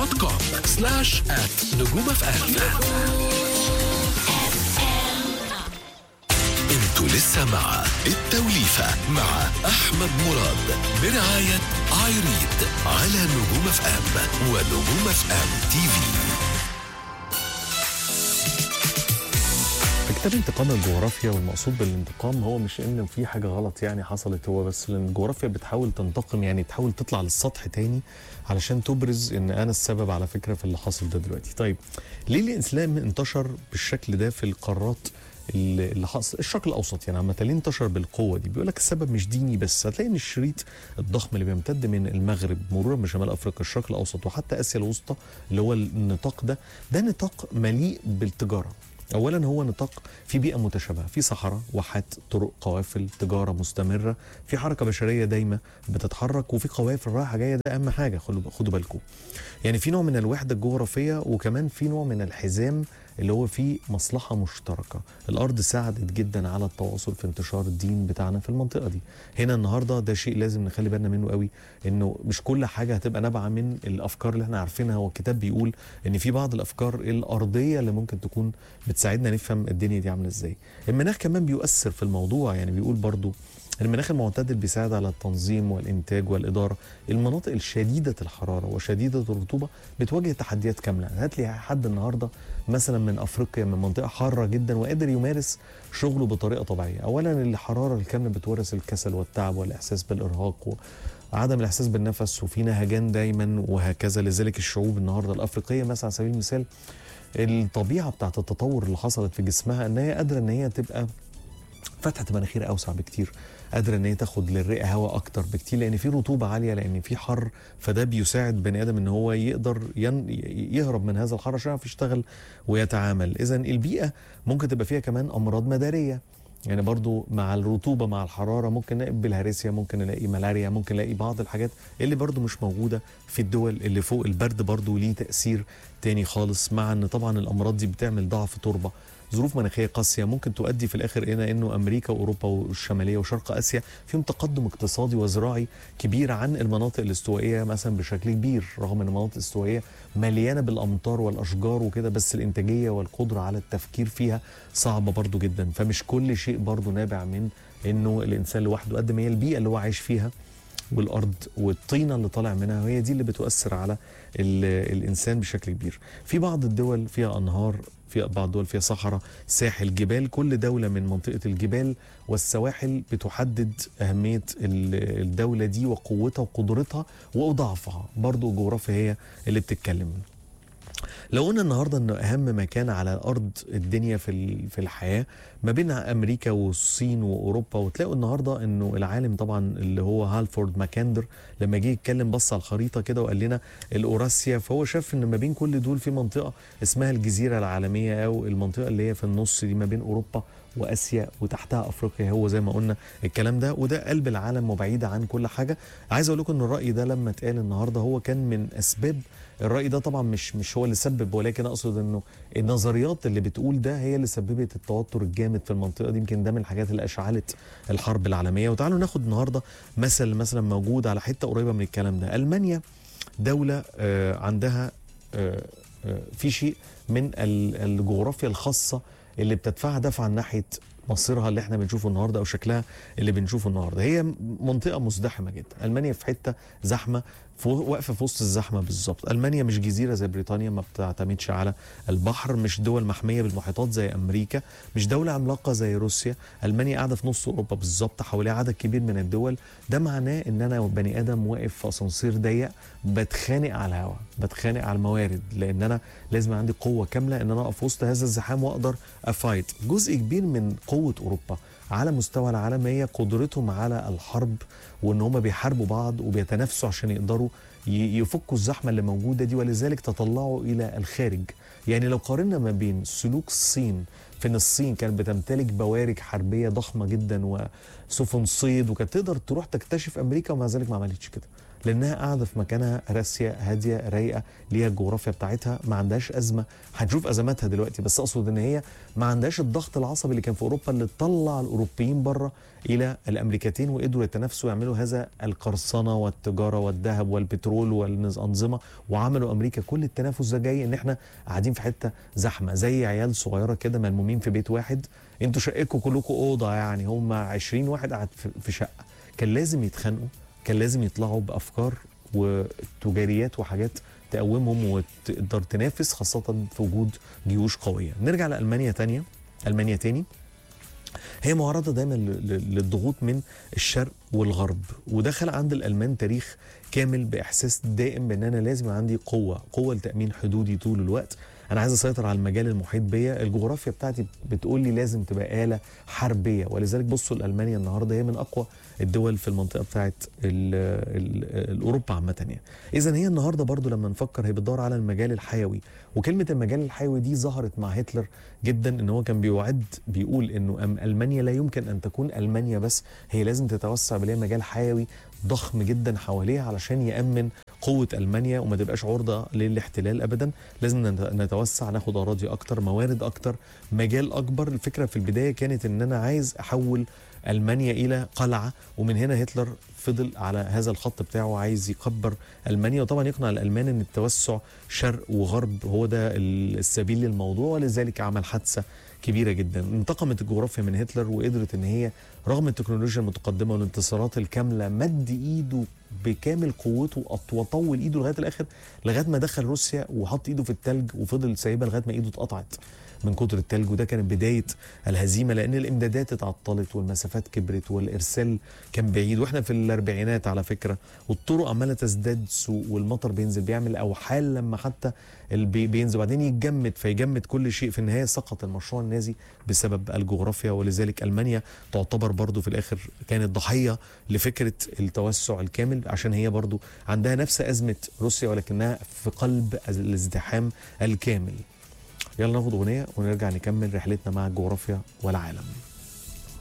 دوت كوم سلاش ات نجوم اف ام انتوا لسه مع التوليفة مع أحمد مراد برعاية ايريد على نجوم اف ام ونجوم اف ام تي في في كتاب انتقام الجغرافيا والمقصود بالانتقام هو مش ان في حاجه غلط يعني حصلت هو بس لان الجغرافيا بتحاول تنتقم يعني تحاول تطلع للسطح تاني علشان تبرز ان انا السبب على فكره في اللي حاصل ده دلوقتي طيب ليه الاسلام انتشر بالشكل ده في القارات اللي اللي حصل الشرق الاوسط يعني عامه ليه انتشر بالقوه دي بيقول لك السبب مش ديني بس هتلاقي ان الشريط الضخم اللي بيمتد من المغرب مرورا بشمال افريقيا الشرق الاوسط وحتى اسيا الوسطى اللي هو النطاق ده ده نطاق مليء بالتجاره اولا هو نطاق في بيئه متشابهه في صحراء واحات طرق قوافل تجاره مستمره في حركه بشريه دايمه بتتحرك وفي قوافل رايحه جايه ده اهم حاجه خدوا خدوا بالكم يعني في نوع من الوحده الجغرافيه وكمان في نوع من الحزام اللي هو فيه مصلحه مشتركه الارض ساعدت جدا على التواصل في انتشار الدين بتاعنا في المنطقه دي هنا النهارده ده شيء لازم نخلي بالنا منه قوي انه مش كل حاجه هتبقى نابعه من الافكار اللي احنا عارفينها هو الكتاب بيقول ان في بعض الافكار الارضيه اللي ممكن تكون بتساعدنا نفهم الدنيا دي عامله ازاي المناخ كمان بيؤثر في الموضوع يعني بيقول برضو المناخ المعتدل بيساعد على التنظيم والإنتاج والإدارة المناطق الشديدة الحرارة وشديدة الرطوبة بتواجه تحديات كاملة هات لي حد النهاردة مثلا من أفريقيا من منطقة حارة جدا وقادر يمارس شغله بطريقة طبيعية أولا الحرارة الكاملة بتورث الكسل والتعب والإحساس بالإرهاق وعدم الإحساس بالنفس وفي نهجان دايما وهكذا لذلك الشعوب النهاردة الأفريقية مثلا على سبيل المثال الطبيعة بتاعت التطور اللي حصلت في جسمها ان هي قادرة ان هي تبقى فتحة مناخير اوسع بكتير قادره ان هي تاخد للرئه هواء اكتر بكتير لان في رطوبه عاليه لان في حر فده بيساعد بني ادم ان هو يقدر ين يهرب من هذا الحر عشان يعرف يشتغل ويتعامل اذا البيئه ممكن تبقى فيها كمان امراض مداريه يعني برضو مع الرطوبة مع الحرارة ممكن نلاقي بالهارسيا ممكن نلاقي ملاريا ممكن نلاقي بعض الحاجات اللي برضو مش موجودة في الدول اللي فوق البرد برضو ليه تأثير تاني خالص مع ان طبعا الامراض دي بتعمل ضعف تربة ظروف مناخيه قاسيه ممكن تؤدي في الاخر الى انه امريكا واوروبا والشماليه وشرق اسيا فيهم تقدم اقتصادي وزراعي كبير عن المناطق الاستوائيه مثلا بشكل كبير رغم ان المناطق الاستوائيه مليانه بالامطار والاشجار وكده بس الانتاجيه والقدره على التفكير فيها صعبه برضو جدا فمش كل شيء برضو نابع من انه الانسان لوحده قد ما هي البيئه اللي هو عايش فيها والارض والطينه اللي طالع منها وهي دي اللي بتؤثر على الانسان بشكل كبير في بعض الدول فيها انهار في بعض الدول فيها صحراء ساحل جبال كل دولة من منطقة الجبال والسواحل بتحدد أهمية الدولة دي وقوتها وقدرتها وضعفها برضو الجغرافيا هي اللي بتتكلم لو قلنا النهارده انه اهم مكان على ارض الدنيا في في الحياه ما بين امريكا والصين واوروبا وتلاقوا النهارده انه العالم طبعا اللي هو هالفورد ماكاندر لما جه يتكلم بص على الخريطه كده وقال لنا الاوراسيا فهو شاف ان ما بين كل دول في منطقه اسمها الجزيره العالميه او المنطقه اللي هي في النص دي ما بين اوروبا واسيا وتحتها افريقيا هو زي ما قلنا الكلام ده وده قلب العالم وبعيده عن كل حاجه عايز اقول لكم ان الراي ده لما اتقال النهارده هو كان من اسباب الراي ده طبعا مش مش هو اللي سبب ولكن اقصد انه النظريات اللي بتقول ده هي اللي سببت التوتر الجامد في المنطقه دي يمكن ده من الحاجات اللي اشعلت الحرب العالميه وتعالوا ناخد النهارده مثل مثلا موجود على حته قريبه من الكلام ده المانيا دوله آه عندها آه آه في شيء من الجغرافيا الخاصه اللي بتدفعها دفعا ناحيه مصيرها اللي احنا بنشوفه النهارده او شكلها اللي بنشوفه النهارده هي منطقه مزدحمه جدا المانيا في حته زحمه واقفه في وسط الزحمه بالظبط المانيا مش جزيره زي بريطانيا ما بتعتمدش على البحر مش دول محميه بالمحيطات زي امريكا مش دوله عملاقه زي روسيا المانيا قاعده في نص اوروبا بالظبط حواليها عدد كبير من الدول ده معناه ان انا بني ادم واقف في اسانسير ضيق بتخانق على الهواء بتخانق على الموارد لان انا لازم عندي قوه كامله ان انا اقف وسط هذا الزحام واقدر افايت جزء كبير من قوه اوروبا على مستوى العالم هي قدرتهم على الحرب وان هم بيحاربوا بعض وبيتنافسوا عشان يقدروا يفكوا الزحمه اللي موجوده دي ولذلك تطلعوا الى الخارج يعني لو قارنا ما بين سلوك الصين في ان الصين كانت بتمتلك بوارج حربيه ضخمه جدا وسفن صيد وكانت تقدر تروح تكتشف امريكا ومع ذلك ما عملتش كده لانها قاعده في مكانها راسيه هاديه رايقه ليها الجغرافيا بتاعتها ما عندهاش ازمه هنشوف ازماتها دلوقتي بس اقصد ان هي ما عندهاش الضغط العصبي اللي كان في اوروبا اللي طلع الاوروبيين بره الى الامريكتين وقدروا يتنافسوا يعملوا هذا القرصنه والتجاره والذهب والبترول والانظمه وعملوا امريكا كل التنافس ده جاي ان احنا قاعدين في حته زحمه زي عيال صغيره كده ملمومين في بيت واحد انتوا شقكم كلكم اوضه يعني هم 20 واحد قاعد في- في شقه كان لازم يتخانقوا كان لازم يطلعوا بافكار وتجاريات وحاجات تقومهم وتقدر تنافس خاصه في وجود جيوش قويه نرجع لالمانيا تانية المانيا تاني هي معرضه دايما ل- ل- للضغوط من الشرق والغرب ودخل عند الالمان تاريخ كامل باحساس دائم بان انا لازم يبقى عندي قوه قوه لتامين حدودي طول الوقت انا عايز اسيطر على المجال المحيط بيا الجغرافيا بتاعتي بتقول لي لازم تبقى اله حربيه ولذلك بصوا لالمانيا النهارده هي من اقوى الدول في المنطقه بتاعت ال ال الاوروبا عامه يعني اذا هي النهارده برضو لما نفكر هي بتدور على المجال الحيوي وكلمه المجال الحيوي دي ظهرت مع هتلر جدا ان هو كان بيوعد بيقول انه أم- المانيا لا يمكن ان تكون المانيا بس هي لازم تتوسع بليها مجال حيوي ضخم جدا حواليها علشان يامن قوه المانيا وما تبقاش عرضه للاحتلال ابدا لازم نت- نتوسع ناخد اراضي اكتر موارد اكتر مجال اكبر الفكره في البدايه كانت ان انا عايز احول المانيا الى قلعه ومن هنا هتلر فضل على هذا الخط بتاعه عايز يكبر المانيا وطبعا يقنع الالمان ان التوسع شرق وغرب هو ده السبيل للموضوع ولذلك عمل حادثه كبيره جدا انتقمت الجغرافيا من هتلر وقدرت ان هي رغم التكنولوجيا المتقدمه والانتصارات الكامله مد ايده بكامل قوته وأط- وطول ايده لغايه الاخر لغايه ما دخل روسيا وحط ايده في التلج وفضل سايبها لغايه ما ايده اتقطعت من كتر التلج وده كانت بدايه الهزيمه لان الامدادات اتعطلت والمسافات كبرت والارسال كان بعيد واحنا في الاربعينات على فكره والطرق عماله تزداد سوء والمطر بينزل بيعمل اوحال لما حتى البي- بينزل وبعدين يتجمد فيجمد كل شيء في النهايه سقط المشروع النازي بسبب الجغرافيا ولذلك المانيا تعتبر برضو في الاخر كانت ضحيه لفكره التوسع الكامل عشان هي برضو عندها نفس ازمه روسيا ولكنها في قلب الازدحام الكامل يلا ناخد اغنيه ونرجع نكمل رحلتنا مع الجغرافيا والعالم